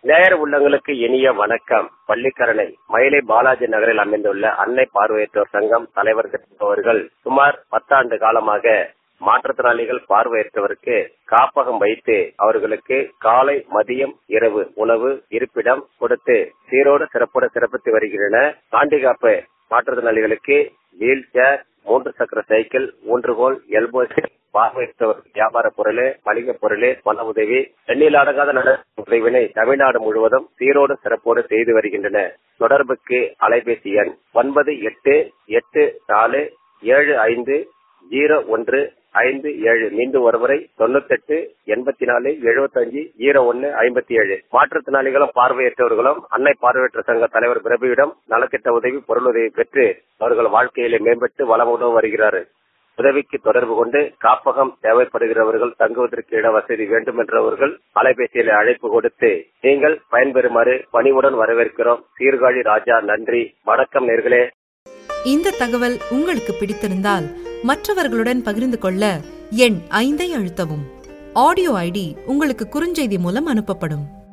நேர உள்ளங்களுக்கு இனிய வணக்கம் பள்ளிக்கரணை மயிலை பாலாஜி நகரில் அமைந்துள்ள அன்னை பார்வையற்றோர் சங்கம் தலைவர் அவர்கள் சுமார் பத்தாண்டு காலமாக மாற்றுத்திறனாளிகள் பார்வையற்றவருக்கு காப்பகம் வைத்து அவர்களுக்கு காலை மதியம் இரவு உணவு இருப்பிடம் கொடுத்து சீரோடு சிறப்போடு சிறப்பித்து வருகின்றன ஆண்டிகாப்பு மாற்றுத்திறனாளிகளுக்கு வீல் சேர் மூன்று சக்கர சைக்கிள் ஊன்றுகோல் எல்போ பார்வையற்றவர் வியாபார பொருள் மளிகை பொருள் பண உதவி எண்ணில் அடங்காத நல உதவினை தமிழ்நாடு முழுவதும் சீரோடு சிறப்போடு செய்து வருகின்றன தொடர்புக்கு அலைபேசி எண் ஒன்பது எட்டு எட்டு நாலு ஏழு ஐந்து ஜீரோ ஒன்று ஐந்து ஏழு மீண்டும் ஒருமுறை தொண்ணூத்தெட்டு எண்பத்தி நாலு எழுபத்தஞ்சு ஜீரோ ஒன்னு ஐம்பத்தி ஏழு மாற்றுத்திறனாளிகளும் பார்வையற்றவர்களும் அன்னை பார்வையற்ற சங்க தலைவர் பிரபுவிடம் நலத்திட்ட உதவி பொருளுதவி பெற்று அவர்கள் வாழ்க்கையிலே மேம்பட்டு வளமுடன் வருகிறார்கள் உதவிக்கு தொடர்பு கொண்டு காப்பகம் தேவைப்படுகிறவர்கள் தங்குவதற்கு இட வசதி வேண்டும் என்றவர்கள் அலைபேசியில் அழைப்பு கொடுத்து நீங்கள் பயன்பெறுமாறு பணிவுடன் வரவேற்கிறோம் சீர்காழி ராஜா நன்றி வணக்கம் நேர்களே இந்த தகவல் உங்களுக்கு பிடித்திருந்தால் மற்றவர்களுடன் பகிர்ந்து கொள்ள எண் ஐந்தை அழுத்தவும் ஆடியோ ஐடி உங்களுக்கு குறுஞ்செய்தி மூலம் அனுப்பப்படும்